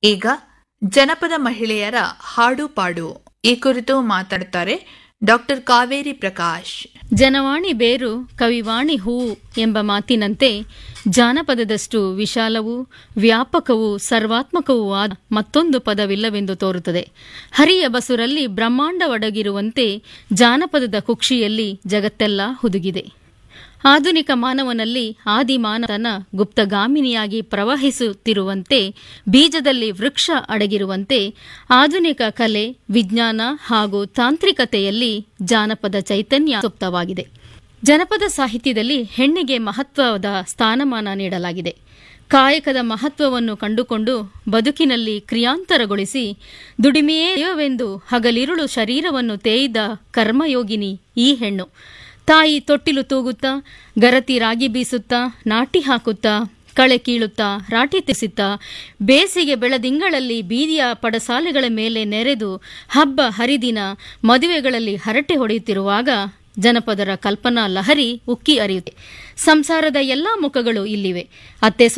ಈಗ ಜನಪದ ಮಹಿಳೆಯರ ಹಾಡು ಪಾಡು ಈ ಕುರಿತು ಮಾತಾಡ್ತಾರೆ ಡಾಕ್ಟರ್ ಕಾವೇರಿ ಪ್ರಕಾಶ್ ಜನವಾಣಿ ಬೇರು ಕವಿವಾಣಿ ಹೂವು ಎಂಬ ಮಾತಿನಂತೆ ಜಾನಪದದಷ್ಟು ವಿಶಾಲವೂ ವ್ಯಾಪಕವೂ ಸರ್ವಾತ್ಮಕವೂ ಆದ ಮತ್ತೊಂದು ಪದವಿಲ್ಲವೆಂದು ತೋರುತ್ತದೆ ಹರಿಯ ಬಸುರಲ್ಲಿ ಬ್ರಹ್ಮಾಂಡ ಒಡಗಿರುವಂತೆ ಜಾನಪದದ ಕುಕ್ಷಿಯಲ್ಲಿ ಜಗತ್ತೆಲ್ಲ ಹುದುಗಿದೆ ಆಧುನಿಕ ಮಾನವನಲ್ಲಿ ಆದಿಮಾನವನ ಗುಪ್ತಗಾಮಿನಿಯಾಗಿ ಪ್ರವಹಿಸುತ್ತಿರುವಂತೆ ಬೀಜದಲ್ಲಿ ವೃಕ್ಷ ಅಡಗಿರುವಂತೆ ಆಧುನಿಕ ಕಲೆ ವಿಜ್ಞಾನ ಹಾಗೂ ತಾಂತ್ರಿಕತೆಯಲ್ಲಿ ಜಾನಪದ ಚೈತನ್ಯ ಸುಪ್ತವಾಗಿದೆ ಜನಪದ ಸಾಹಿತ್ಯದಲ್ಲಿ ಹೆಣ್ಣಿಗೆ ಮಹತ್ವದ ಸ್ಥಾನಮಾನ ನೀಡಲಾಗಿದೆ ಕಾಯಕದ ಮಹತ್ವವನ್ನು ಕಂಡುಕೊಂಡು ಬದುಕಿನಲ್ಲಿ ಕ್ರಿಯಾಂತರಗೊಳಿಸಿ ದುಡಿಮೆಯೇ ದೈವವೆಂದು ಹಗಲಿರುಳು ಶರೀರವನ್ನು ತೇಯ್ದ ಕರ್ಮಯೋಗಿನಿ ಈ ಹೆಣ್ಣು ತಾಯಿ ತೊಟ್ಟಿಲು ತೂಗುತ್ತಾ ಗರತಿ ರಾಗಿ ಬೀಸುತ್ತಾ ನಾಟಿ ಹಾಕುತ್ತಾ ಕಳೆ ಕೀಳುತ್ತಾ ರಾಟಿ ತೆಸುತ್ತಾ ಬೇಸಿಗೆ ಬೆಳದಿಂಗಳಲ್ಲಿ ಬೀದಿಯ ಪಡಸಾಲೆಗಳ ಮೇಲೆ ನೆರೆದು ಹಬ್ಬ ಹರಿದಿನ ಮದುವೆಗಳಲ್ಲಿ ಹರಟೆ ಹೊಡೆಯುತ್ತಿರುವಾಗ ಜನಪದರ ಕಲ್ಪನಾ ಲಹರಿ ಉಕ್ಕಿ ಅರಿಯುತ್ತೆ ಸಂಸಾರದ ಎಲ್ಲಾ ಮುಖಗಳು ಇಲ್ಲಿವೆ ಅತ್ತೆ